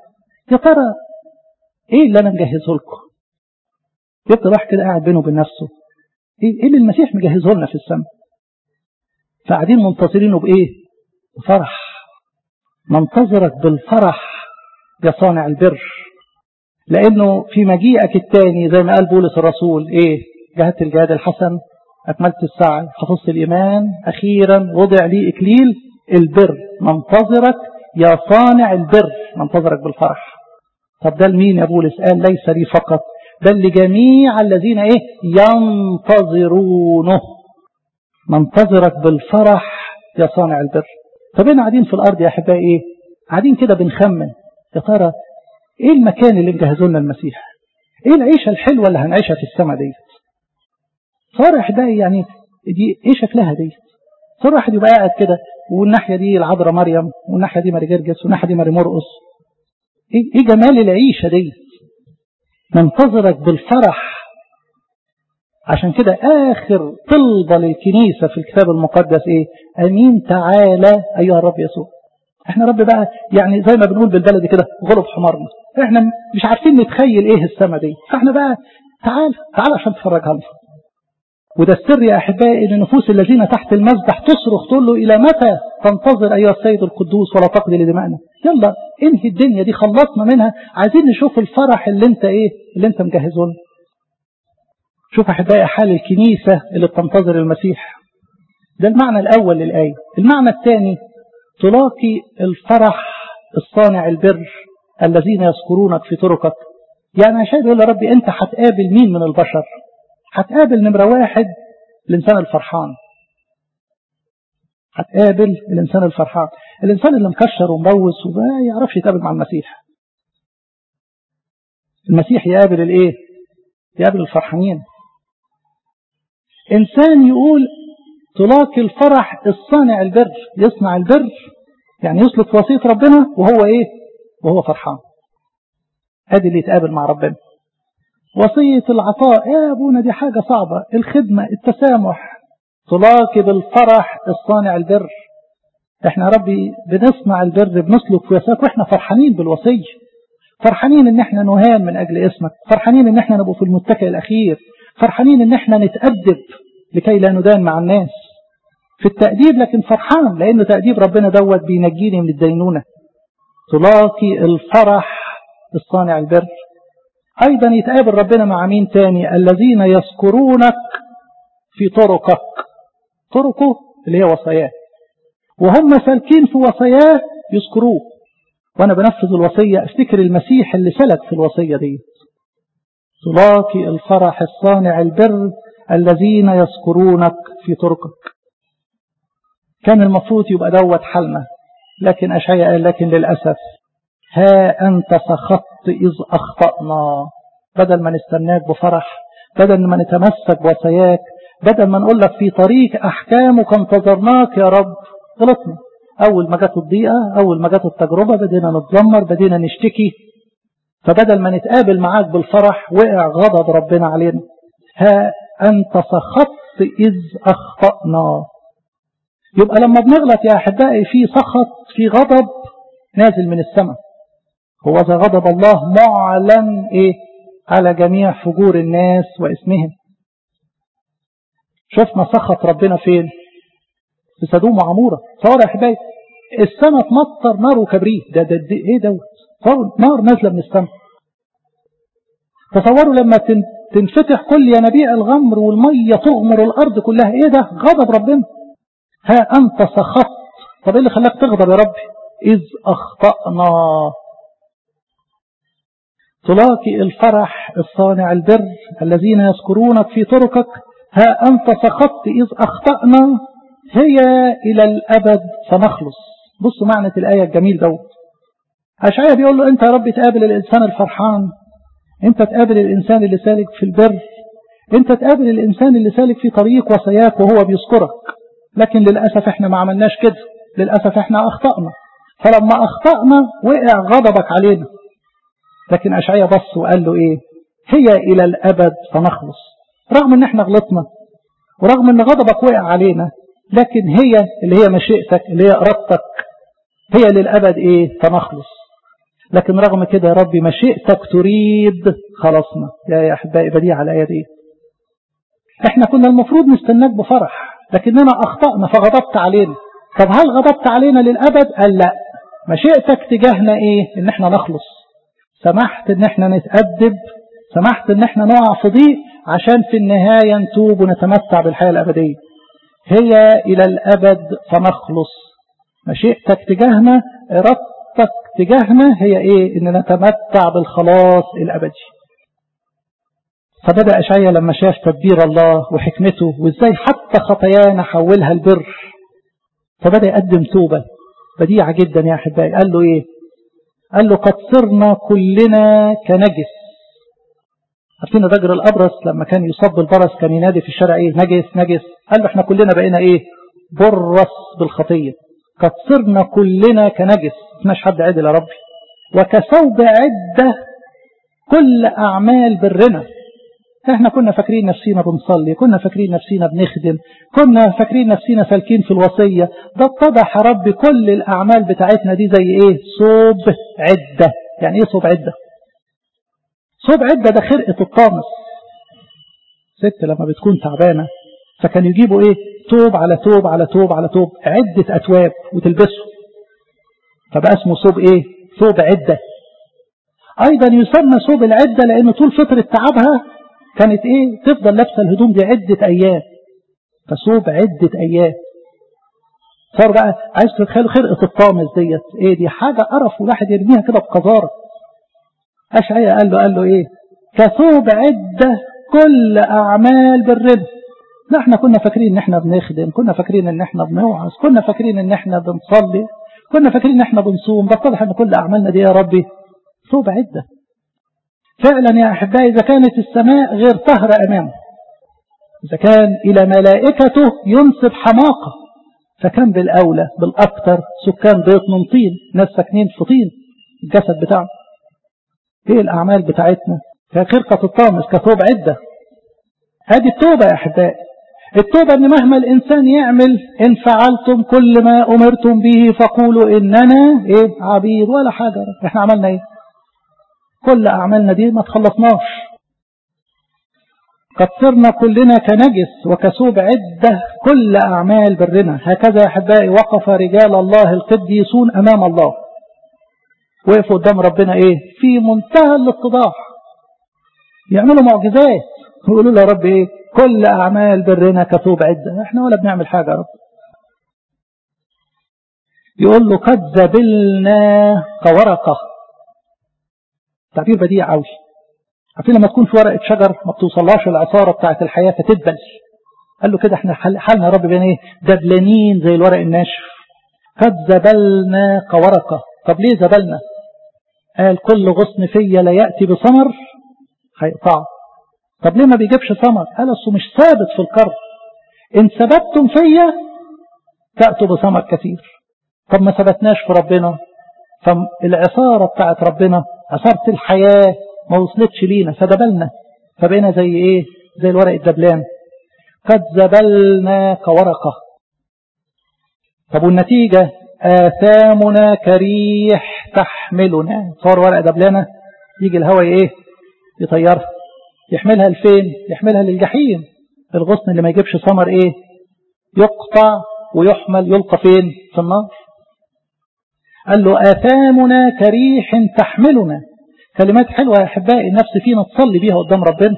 يا ترى ايه اللي انا مجهزه لكم يفضل واحد كده قاعد بينه وبين نفسه ايه اللي المسيح مجهزه لنا في السماء فقاعدين منتظرينه بايه بفرح ننتظرك بالفرح يا صانع البر لانه في مجيئك الثاني زي ما قال بولس الرسول ايه جهدت الجهاد الحسن اكملت السعي حفظت الايمان اخيرا وضع لي اكليل البر ننتظرك يا صانع البر ننتظرك بالفرح طب ده لمين يا بولس قال ليس لي فقط بل لجميع الذين ايه ينتظرونه ننتظرك بالفرح يا صانع البر طب احنا قاعدين في الارض يا احبائي ايه قاعدين كده بنخمن يا ترى ايه المكان اللي مجهزه لنا المسيح ايه العيشه الحلوه اللي هنعيشها في السماء ديت صار يا احبائي يعني دي ايه شكلها ديت صار واحد يبقى قاعد كده والناحيه دي العذراء مريم والناحيه دي ماري جرجس والناحيه دي ماري مرقص ايه ايه جمال العيشه ديت ننتظرك بالفرح عشان كده آخر طلبة للكنيسة في الكتاب المقدس إيه أمين تعالى أيها الرب يسوع احنا رب بقى يعني زي ما بنقول بالبلدي كده غلب حمارنا احنا مش عارفين نتخيل ايه السما دي فاحنا بقى تعال تعال عشان تفرجها لنا وده السر يا احبائي ان نفوس الذين تحت المسبح تصرخ تقول له الى متى تنتظر ايها السيد القدوس ولا تقضي لدمائنا يلا انهي الدنيا دي خلصنا منها عايزين نشوف الفرح اللي انت ايه اللي انت مجهزه لنا شوف احبائي حال الكنيسة اللي بتنتظر المسيح ده المعنى الاول للآية المعنى الثاني تلاقي الفرح الصانع البر الذين يذكرونك في طرقك يعني عشان يقول يا ربي انت هتقابل مين من البشر هتقابل نمرة واحد الإنسان الفرحان هتقابل الإنسان الفرحان الإنسان اللي مكشر ومبوس وما يعرفش يتقابل مع المسيح المسيح يقابل الايه يقابل الفرحانين إنسان يقول تلاقي الفرح الصانع البر يصنع البر يعني يسلك في وصية ربنا وهو ايه وهو فرحان ادي اللي يتقابل مع ربنا وصية العطاء يا أبونا دي حاجة صعبة الخدمة التسامح تلاقي بالفرح الصانع البر احنا يا ربي بنصنع البر بنسلك في وساك واحنا فرحانين بالوصية فرحانين ان احنا نهان من اجل اسمك فرحانين ان احنا نبقى في المتكئ الاخير فرحانين ان احنا نتأدب لكي لا ندان مع الناس في التأديب لكن فرحان لان تأديب ربنا دوت بينجيني من الدينونة تلاقي الفرح الصانع البر أيضا يتقابل ربنا مع مين تاني الذين يذكرونك في طرقك طرقه اللي هي وصاياه وهم سالكين في وصاياه يذكروه وأنا بنفذ الوصية افتكر المسيح اللي سلك في الوصية دي تلاقي الفرح الصانع البر الذين يذكرونك في طرقك كان المفروض يبقى دوت حالنا لكن أشعياء قال لكن للأسف ها أنت سخطت إذ أخطأنا بدل ما نستناك بفرح بدل ما نتمسك بوصاياك بدل ما نقول لك في طريق أحكامك انتظرناك يا رب غلطنا أول ما جت الضيقة أول ما جت التجربة بدينا نتذمر بدينا نشتكي فبدل ما نتقابل معاك بالفرح وقع غضب ربنا علينا ها أنت سخطت إذ أخطأنا يبقى لما بنغلط يا أحبائي في سخط في غضب نازل من السماء هو ذا غضب الله معلن إيه على جميع فجور الناس واسمهم شفنا سخط ربنا فين في سدوم وعمورة صور يا أحبائي السماء تمطر نار وكبريت ده, ده, ده ايه دوت صور نار نازلة من السماء تصوروا لما تنفتح كل ينابيع الغمر والمية تغمر الأرض كلها ايه ده غضب ربنا ها أنت سخطت طب ايه اللي خلاك تغضب يا ربي إذ أخطأنا تلاقي الفرح الصانع البر الذين يذكرونك في طرقك ها أنت سخطت إذ أخطأنا هي إلى الأبد سنخلص بصوا معنى الآية الجميل دوت أشعيا بيقول له أنت يا رب تقابل الإنسان الفرحان أنت تقابل الإنسان اللي سالك في البر أنت تقابل الإنسان اللي سالك في طريق وصاياك وهو بيذكرك لكن للأسف احنا ما عملناش كده للأسف احنا أخطأنا فلما أخطأنا وقع غضبك علينا لكن أشعيا بص وقال له إيه هي إلى الأبد سنخلص رغم ان احنا غلطنا ورغم ان غضبك وقع علينا لكن هي اللي هي مشيئتك اللي هي ارادتك هي للابد ايه سنخلص لكن رغم كده يا ربي مشيئتك تريد خلصنا يا أحبائي بديع الآية دي احنا كنا المفروض نستناك بفرح لكننا أخطأنا فغضبت علينا طب هل غضبت علينا للأبد قال لا مشيئتك تجاهنا ايه ان احنا نخلص سمحت ان احنا نتأدب سمحت ان احنا نقع في ضيق عشان في النهاية نتوب ونتمتع بالحياة الأبدية هي إلى الأبد فنخلص مشيئتك تجاهنا إرادتك تجاهنا هي إيه إن نتمتع بالخلاص الأبدي فبدأ أشعيا لما شاف تدبير الله وحكمته وإزاي حتى خطايانا حولها البر فبدأ يقدم توبة بديعة جدا يا أحبائي قال له إيه قال له قد صرنا كلنا كنجس عارفين الرجل الأبرص لما كان يصاب بالبرص كان ينادي في الشارع إيه نجس نجس قال له إحنا كلنا بقينا إيه برص بالخطية قد صرنا كلنا كنجس مش حد عدل يا ربي وكثوب عدة كل أعمال برنا احنا كنا فاكرين نفسينا بنصلي كنا فاكرين نفسينا بنخدم كنا فاكرين نفسينا سالكين في الوصية ده اتضح يا رب كل الأعمال بتاعتنا دي زي ايه صوب عدة يعني ايه صوب عدة صوب عدة ده خرقة الطامس ست لما بتكون تعبانة فكان يجيبوا ايه توب على توب على توب على توب عدة أتواب وتلبسه فبقى اسمه صوب ايه صوب عدة ايضا يسمى صوب العدة لان طول فترة تعبها كانت ايه تفضل لابسه الهدوم دي عدة ايام فصوب عدة ايام صار بقى عايز تتخيلوا خرقة الطامس ديت ايه دي حاجة قرف والواحد يرميها كده بقذارة اشعيا قال له قال له ايه كثوب عدة كل اعمال بالرب لا احنا كنا فاكرين ان احنا بنخدم كنا فاكرين ان احنا بنوعظ كنا فاكرين ان احنا بنصلي كنا فاكرين ان احنا بنصوم بس طبعا ان كل اعمالنا دي يا ربي ثوب عدة فعلا يا احبائي اذا كانت السماء غير طهرة امامه اذا كان الى ملائكته ينسب حماقة فكان بالاولى بالاكثر سكان بيت من طين ناس ساكنين في طين الجسد بتاعه ايه الاعمال بتاعتنا كخرقة الطامس كثوب عدة هذه التوبة يا احبائي التوبة ان مهما الانسان يعمل ان فعلتم كل ما امرتم به فقولوا اننا ايه عبيد ولا حاجة احنا عملنا ايه كل اعمالنا دي ما تخلصناش قد صرنا كلنا كنجس وكسوب عدة كل اعمال برنا هكذا يا احبائي وقف رجال الله القديسون امام الله وقفوا قدام ربنا ايه في منتهى الاتضاح يعملوا معجزات ويقولوا له يا رب ايه كل أعمال برنا كتوب عدة احنا ولا بنعمل حاجة يا رب يقول له قد زبلنا كورقة تعبير بديع قوي عارفين لما تكون في ورقة شجر ما بتوصلهاش العصارة بتاعت الحياة فتدبل قال له كده احنا حالنا يا رب بين ايه دبلانين زي الورق الناشف قد زبلنا كورقة طب ليه زبلنا قال كل غصن فيا لا يأتي بثمر هيقطعه طب ليه ما بيجيبش ثمر قال اصله مش ثابت في القرن ان ثبتتم فيا تأتوا بثمر كثير طب ما ثبتناش في ربنا فالعصارة بتاعت ربنا عصارة الحياة ما وصلتش لينا فدبلنا فبقينا زي ايه زي الورق الدبلان قد زبلنا كورقة طب والنتيجة آثامنا كريح تحملنا صار ورق دبلانة يجي الهواء ايه يطيرها يحملها لفين يحملها للجحيم الغصن اللي ما يجيبش ثمر ايه يقطع ويحمل يلقى فين في النار قال له آثامنا كريح تحملنا كلمات حلوة يا أحبائي النفس فينا تصلي بيها قدام ربنا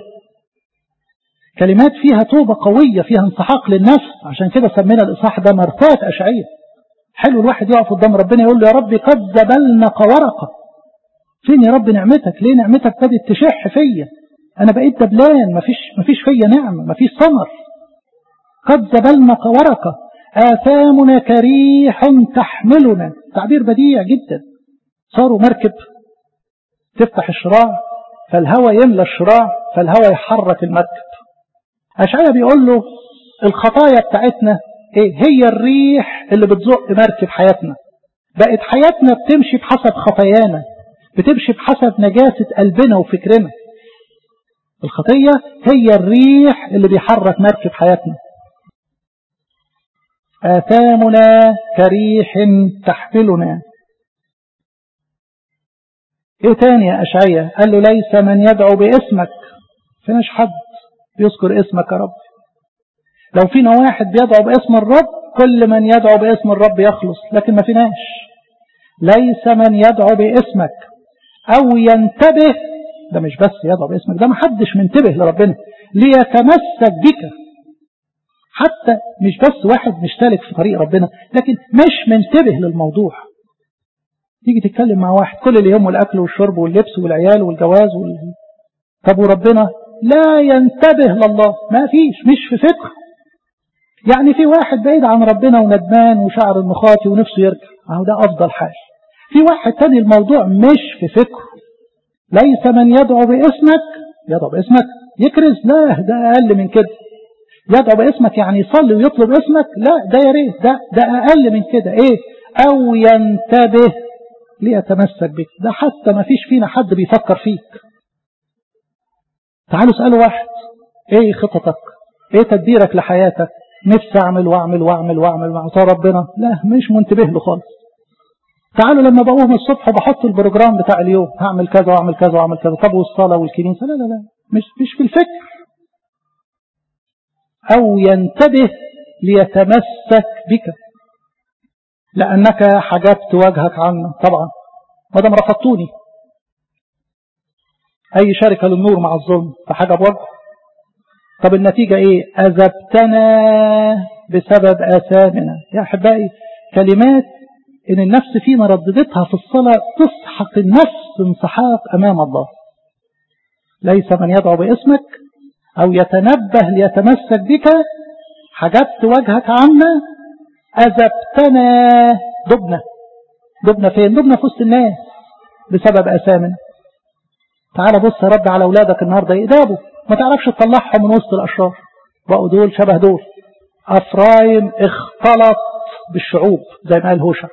كلمات فيها توبة قوية فيها انسحاق للنفس عشان كده سمينا الإصحاح ده مرتات أشعية حلو الواحد يقف قدام ربنا يقول له يا ربي قد زبلنا كورقة فين يا رب نعمتك ليه نعمتك بدت تشح فيا أنا بقيت دبلان مفيش, مفيش فيا نعمة مفيش ثمر قد زبلنا كورقة آثامنا كريح تحملنا تعبير بديع جدا صاروا مركب تفتح الشراع فالهواء يملى الشراع فالهواء يحرك المركب أشعيا بيقول له الخطايا بتاعتنا ايه هي الريح اللي بتزق مركب حياتنا بقت حياتنا بتمشي بحسب خطايانا بتمشي بحسب نجاسة قلبنا وفكرنا الخطية هي الريح اللي بيحرك مركب حياتنا آثامنا كريح تحملنا ايه تاني يا اشعيا قال له ليس من يدعو باسمك فيناش حد بيذكر اسمك يا رب لو فينا واحد بيدعو باسم الرب كل من يدعو باسم الرب يخلص لكن ما فيناش ليس من يدعو باسمك او ينتبه ده مش بس يدعو باسمك ده ما حدش منتبه لربنا ليتمسك بك حتى مش بس واحد مشترك في طريق ربنا لكن مش منتبه للموضوع تيجي تتكلم مع واحد كل اللي يهمه الاكل والشرب واللبس والعيال والجواز وال... طب وربنا لا ينتبه لله ما فيش مش في فكره يعني في واحد بعيد عن ربنا وندمان وشعر المخاطي ونفسه يرجع اهو ده افضل حال في واحد تاني الموضوع مش في فكره ليس من يدعو باسمك يدعو باسمك يكرز لا ده اقل من كده يدعو باسمك يعني يصلي ويطلب اسمك لا ده يا ريت ده ده اقل من كده ايه او ينتبه ليتمسك بك ده حتى ما فيش فينا حد بيفكر فيك تعالوا اسألوا واحد ايه خططك ايه تدبيرك لحياتك نفسي اعمل واعمل واعمل واعمل مع ربنا لا مش منتبه له خالص تعالوا لما بقوم الصبح بحط البروجرام بتاع اليوم هعمل كذا واعمل كذا واعمل كذا طب والصلاة والكنيسة لا لا لا مش مش في الفكر او ينتبه ليتمسك بك لأنك حجبت وجهك عنا طبعا ما دام رفضتوني أي شركة للنور مع الظلم فحجب وجه طب النتيجة إيه أذبتنا بسبب آثامنا يا أحبائي كلمات إن النفس فينا رددتها في الصلاة تسحق النفس انسحاق أمام الله ليس من يدعو باسمك أو يتنبه ليتمسك بك حجبت وجهك عنا أذبتنا دبنا دبنا فين دبنا في وسط الناس بسبب أسامنا تعال بص يا رب على أولادك النهاردة يقدابوا ما تعرفش تطلعهم من وسط الأشرار بقوا دول شبه دول أفرايم اختلط بالشعوب زي ما قال هوشع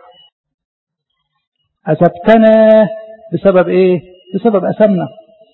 أذبتنا بسبب إيه بسبب أسامنا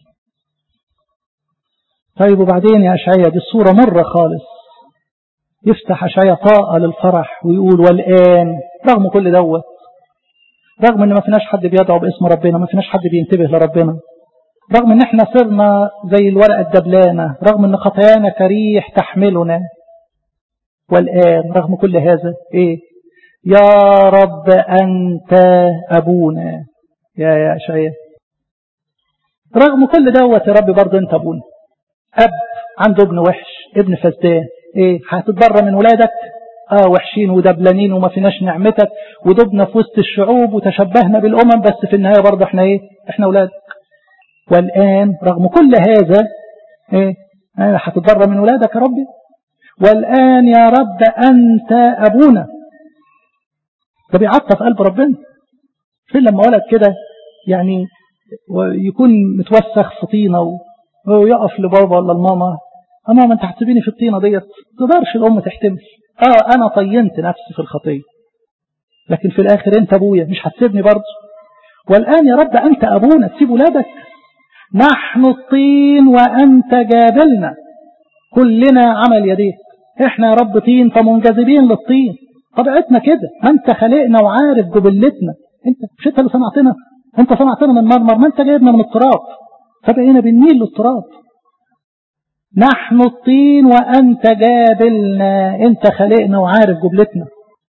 طيب وبعدين يا أشعية دي الصورة مرة خالص يفتح أشعية طاقة للفرح ويقول والآن رغم كل دوت رغم ان ما فيناش حد بيدعو باسم ربنا ما فيناش حد بينتبه لربنا رغم ان احنا صرنا زي الورقة الدبلانة رغم ان خطايانا كريح تحملنا والآن رغم كل هذا ايه يا رب أنت أبونا يا يا أشعية رغم كل دوت يا رب برضه أنت أبونا أب عنده ابن وحش ابن فسدان ايه هتتبرى من ولادك اه وحشين ودبلانين وما فيناش نعمتك ودبنا في وسط الشعوب وتشبهنا بالامم بس في النهايه برضه احنا ايه احنا اولادك والان رغم كل هذا ايه هتتبرى من ولادك يا ربي والان يا رب انت ابونا ده بيعطف قلب ربنا فين لما ولد كده يعني يكون متوسخ في طينه ويقف لبابا ولا لماما أما ما انت هتسيبيني في الطينة ديت تقدرش الأم تحتمل اه أنا طينت نفسي في الخطية لكن في الآخر أنت أبويا مش هتسيبني برضه والآن يا رب أنت أبونا تسيب ولادك نحن الطين وأنت جابلنا كلنا عمل يديك احنا يا رب طين فمنجذبين للطين طبيعتنا كده ما انت خلقنا وعارف جبلتنا انت مش انت اللي صنعتنا انت صنعتنا من مرمر ما انت جايبنا من التراب فبقينا بنميل للتراب نحن الطين وأنت جابلنا أنت خلقنا وعارف جبلتنا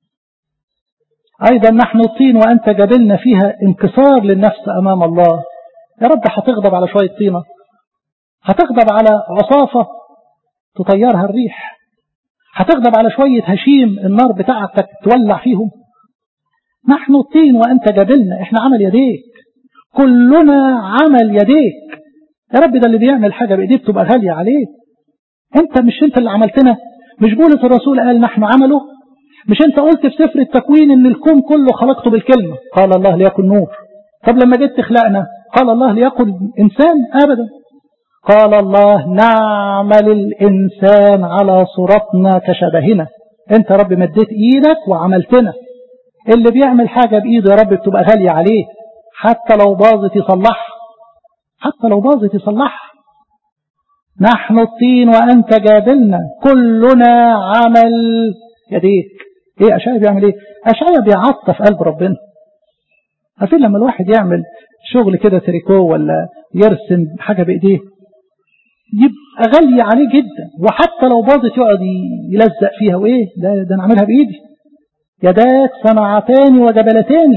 أيضا نحن الطين وأنت جابلنا فيها انكسار للنفس أمام الله يا رب هتغضب على شوية طينة هتغضب على عصافة تطيرها الريح هتغضب على شوية هشيم النار بتاعتك تولع فيهم نحن الطين وأنت جابلنا احنا عمل يديك كلنا عمل يديك يا رب ده اللي بيعمل حاجة بإيديه بتبقى غالية عليه انت مش انت اللي عملتنا مش بولس الرسول قال نحن عمله مش انت قلت في سفر التكوين ان الكون كله خلقته بالكلمة قال الله ليكن نور طب لما جيت تخلقنا قال الله ليكن انسان ابدا قال الله نعمل الانسان على صورتنا كشبهنا انت يا رب مديت ايدك وعملتنا اللي بيعمل حاجة بايده يا رب بتبقى غالية عليه حتى لو باظت يصلحها حتى لو باظت يصلحها نحن الطين وأنت جابلنا كلنا عمل يديك ايه أشعيا بيعمل ايه أشعيا بيعطف قلب ربنا عارفين لما الواحد يعمل شغل كده تريكو ولا يرسم حاجة بإيديه يبقى غالية عليه جدا وحتى لو باظت يقعد يلزق فيها وإيه ده, ده أنا عاملها بإيدي يداك صنعتان وجبلتان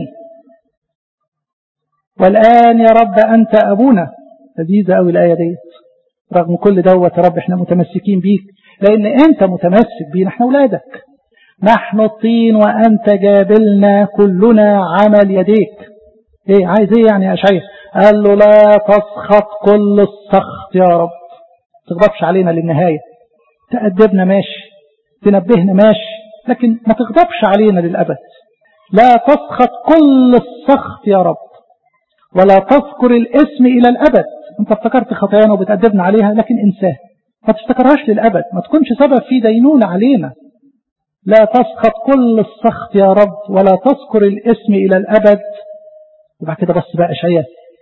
والآن يا رب أنت أبونا لذيذة أوي الآية ديت رغم كل دوت يا رب احنا متمسكين بيك لأن أنت متمسك بينا احنا أولادك نحن الطين وأنت جابلنا كلنا عمل يديك ايه عايز ايه يعني يا أشعية قال له لا تسخط كل السخط يا رب تغضبش علينا للنهاية تأدبنا ماشي تنبهنا ماشي لكن ما تغضبش علينا للأبد لا تسخط كل السخط يا رب ولا تذكر الاسم إلى الأبد انت افتكرت خطايانا وبتأدبنا عليها لكن انساه ما تفتكرهاش للأبد ما تكونش سبب في دينونة علينا لا تسخط كل السخط يا رب ولا تذكر الاسم إلى الأبد وبعد كده بص بقى شيء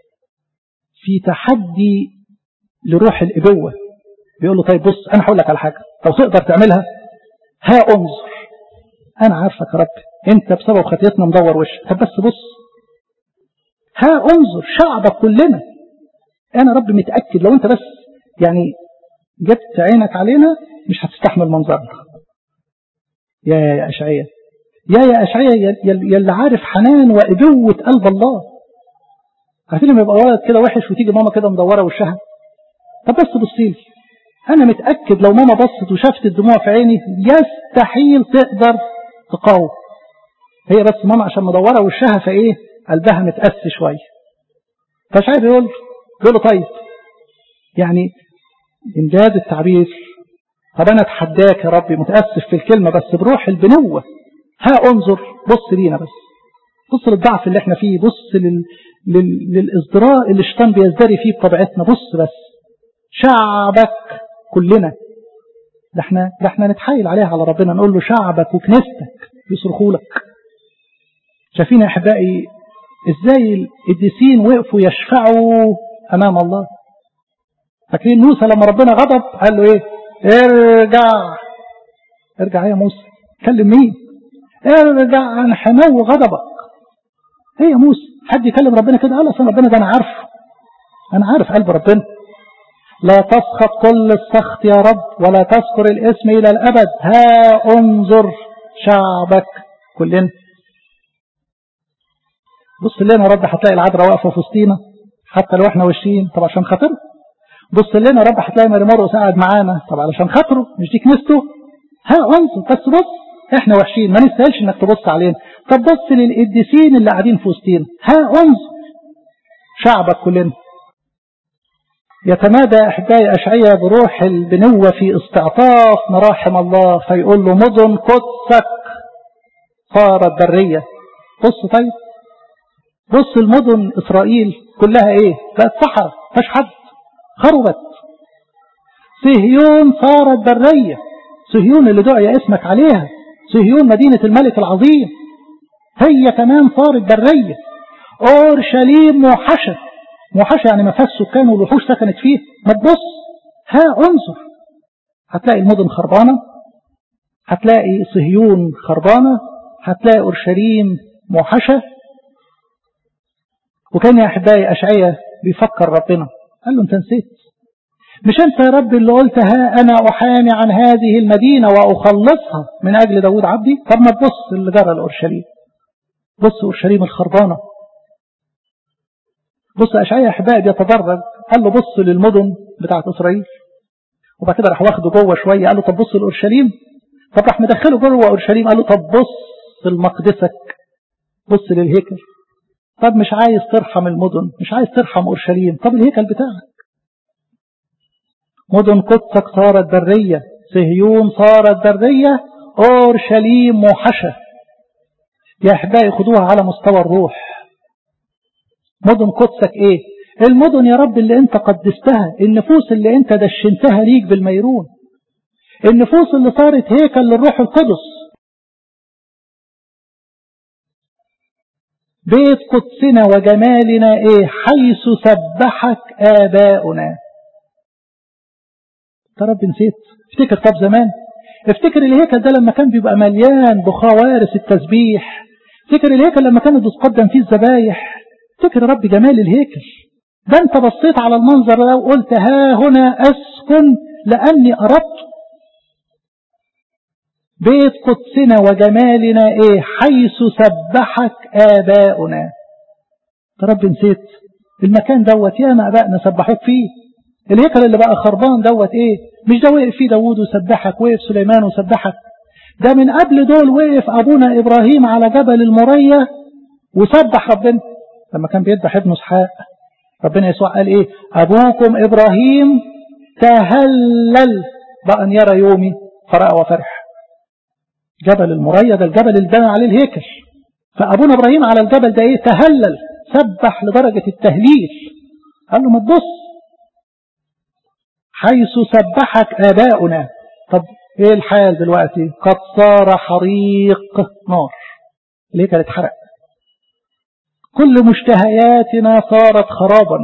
في تحدي لروح الإبوة بيقول له طيب بص أنا هقول لك على حاجة لو تقدر تعملها ها انظر أنا عارفك يا رب أنت بسبب خطيتنا مدور وشك طب بس بص ها انظر شعبك كلنا أنا رب متأكد لو أنت بس يعني جبت عينك علينا مش هتستحمل منظرنا يا يا أشعية يا يا أشعية يا اللي عارف حنان وإبوة قلب الله عارفين لما يبقى ولد كده وحش وتيجي ماما كده مدورة وشها طب بس بصيلي أنا متأكد لو ماما بصت وشافت الدموع في عيني يستحيل تقدر تقاوم هي بس ماما عشان مدورة وشها فإيه قلبها متأسي شوية فشعيب بيقول بيقول له طيب يعني إن جاد التعبير طب أنا أتحداك يا ربي متأسف في الكلمة بس بروح البنوة ها انظر بص لينا بس بص للضعف اللي احنا فيه بص لل... لل... للإصدراء اللي الشيطان بيزدري فيه بطبيعتنا بص بس شعبك كلنا ده احنا ده احنا نتحايل عليها على ربنا نقول له شعبك وكنيستك يصرخوا لك شايفين يا احبائي ازاي القديسين وقفوا يشفعوا امام الله فاكرين موسى لما ربنا غضب قال له ايه ارجع ارجع يا موسى كلم مين ارجع عن حمو غضبك ايه يا موسى حد يكلم ربنا كده قال اصل ربنا ده انا عارفه انا عارف قلب ربنا لا تسخط كل السخط يا رب ولا تذكر الاسم إلى الأبد ها انظر شعبك كلنا بص لنا يا رب هتلاقي العذراء واقفة في وسطينا حتى لو احنا وشين طب عشان خاطره بص لنا يا رب هتلاقي ماري مرقس قاعد معانا طب علشان خاطره مش دي كنيسته ها انظر بس بص احنا وحشين ما نستاهلش انك تبص علينا طب بص للقديسين اللي قاعدين في وسطينا ها انظر شعبك كلنا يتمادى أحبائي أشعية بروح البنوة في استعطاف مراحم الله فيقول له مدن قدسك صارت برية بص طيب بص المدن إسرائيل كلها إيه بقت صحراء فش حد خربت صهيون صارت برية صهيون اللي دعي اسمك عليها صهيون مدينة الملك العظيم هي كمان صارت برية أورشليم موحشة موحشة يعني ما فيهاش سكان والوحوش سكنت فيه ما تبص ها انظر هتلاقي المدن خربانة هتلاقي صهيون خربانة هتلاقي أورشليم موحشة وكان يا أحبائي أشعية بيفكر ربنا قال له أنت نسيت مش أنت يا رب اللي قلت ها أنا أحامي عن هذه المدينة وأخلصها من أجل داود عبدي طب ما تبص اللي جرى لأورشليم بص أورشليم الخربانة بص أشعياء أحبائي بيتدرج قال له بص للمدن بتاعت إسرائيل وبعد كده راح واخده جوه شوية قال له طب بص لأورشليم طب راح مدخله جوه أورشليم قال له طب بص لمقدسك بص للهيكل طب مش عايز ترحم المدن مش عايز ترحم أورشليم طب الهيكل بتاعك مدن قدسك صارت برية صهيون صارت برية أورشليم موحشة يا أحبائي خدوها على مستوى الروح مدن قدسك ايه المدن يا رب اللي انت قدستها النفوس اللي انت دشنتها ليك بالميرون النفوس اللي صارت هيكل للروح القدس بيت قدسنا وجمالنا ايه حيث سبحك آباؤنا يا رب نسيت افتكر طب زمان افتكر الهيكل ده لما كان بيبقى مليان بخوارس التسبيح افتكر الهيكل لما كانت بتقدم فيه الذبايح افتكر يا رب جمال الهيكل ده انت بصيت على المنظر ده وقلت ها هنا اسكن لاني اردت بيت قدسنا وجمالنا ايه حيث سبحك اباؤنا يا رب نسيت المكان دوت ياما ابائنا سبحوك فيه الهيكل اللي بقى خربان دوت ايه مش ده وقف فيه داوود وسبحك وقف سليمان وسبحك ده من قبل دول وقف ابونا ابراهيم على جبل المريا وسبح ربنا لما كان بيذبح ابنه اسحاق ربنا يسوع قال ايه ابوكم ابراهيم تهلل بأن يرى يومي فرأى وفرح جبل المريا ده الجبل اللي بنى عليه الهيكل فابونا ابراهيم على الجبل ده ايه تهلل سبح لدرجة التهليل قال له ما تبص حيث سبحك آباؤنا طب ايه الحال دلوقتي قد صار حريق نار ليه كانت حرق كل مشتهياتنا صارت خرابا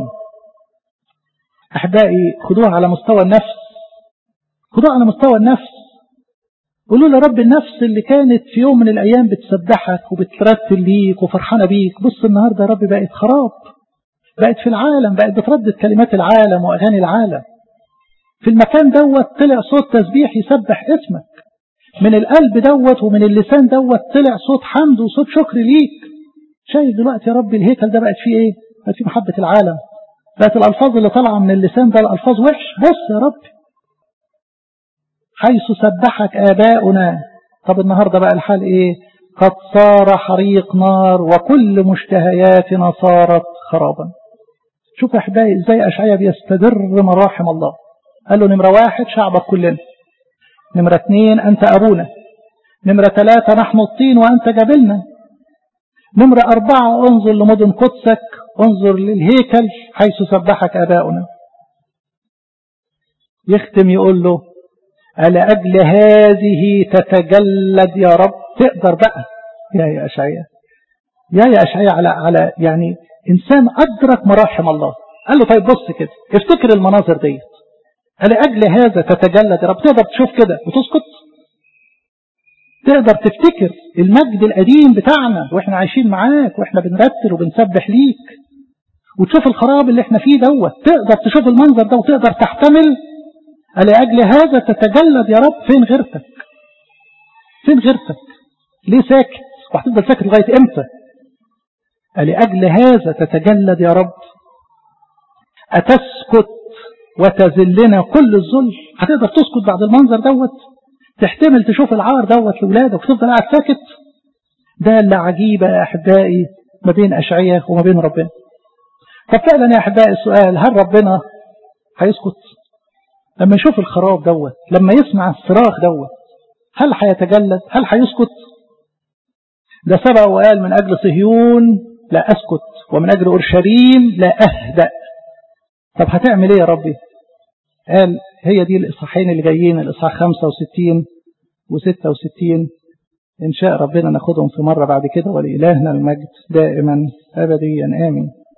احبائي خدوها على مستوى النفس خدوها على مستوى النفس قولوا له رب النفس اللي كانت في يوم من الايام بتسبحك وبترتل ليك وفرحانه بيك بص النهارده يا رب بقت خراب بقت في العالم بقت بتردد كلمات العالم واغاني العالم في المكان دوت طلع صوت تسبيح يسبح اسمك من القلب دوت ومن اللسان دوت طلع صوت حمد وصوت شكر ليك شايف دلوقتي يا رب الهيكل ده بقت فيه ايه بقت فيه محبة العالم بقت الألفاظ اللي طالعة من اللسان ده الألفاظ وحش بص يا رب حيث سبحك آباؤنا طب النهاردة بقى الحال ايه قد صار حريق نار وكل مشتهياتنا صارت خرابا شوف يا احبائي ازاي اشعيا بيستدر مراحم الله قال له نمرة واحد شعبك كلنا نمرة اثنين أنت أبونا نمرة ثلاثة نحن الطين وأنت جبلنا نمرة أربعة انظر لمدن قدسك انظر للهيكل حيث سبحك آباؤنا يختم يقول له على أجل هذه تتجلد يا رب تقدر بقى يا يا أشعياء يا يا أشعياء على على يعني إنسان أدرك مراحم الله قال له طيب بص كده افتكر المناظر ديت لأجل هذا تتجلد يا رب تقدر تشوف كده وتسكت تقدر تفتكر المجد القديم بتاعنا واحنا عايشين معاك واحنا بنرتل وبنسبح ليك وتشوف الخراب اللي احنا فيه دوت تقدر تشوف المنظر ده وتقدر تحتمل لأجل هذا تتجلد يا رب فين غيرتك فين غيرتك ليه ساكت وهتفضل ساكت لغاية امتى لأجل هذا تتجلد يا رب أتسكت وتذلنا كل الذل هتقدر تسكت بعد المنظر دوت تحتمل تشوف العار دوت لأولادك وتفضل قاعد ساكت ده اللي عجيبة يا أحبائي ما بين أشعية وما بين ربنا طب فعلا يا أحبائي السؤال هل ربنا هيسكت لما يشوف الخراب دوت لما يسمع الصراخ دوت هل هيتجلد هل هيسكت ده سبق وقال من أجل صهيون لا أسكت ومن أجل أورشليم لا أهدأ طب هتعمل ايه يا ربي قال هي دي الإصحاحين اللي جايين الإصحاح 65 و66 إن شاء ربنا ناخدهم في مرة بعد كده ولإلهنا المجد دائما أبديا آمين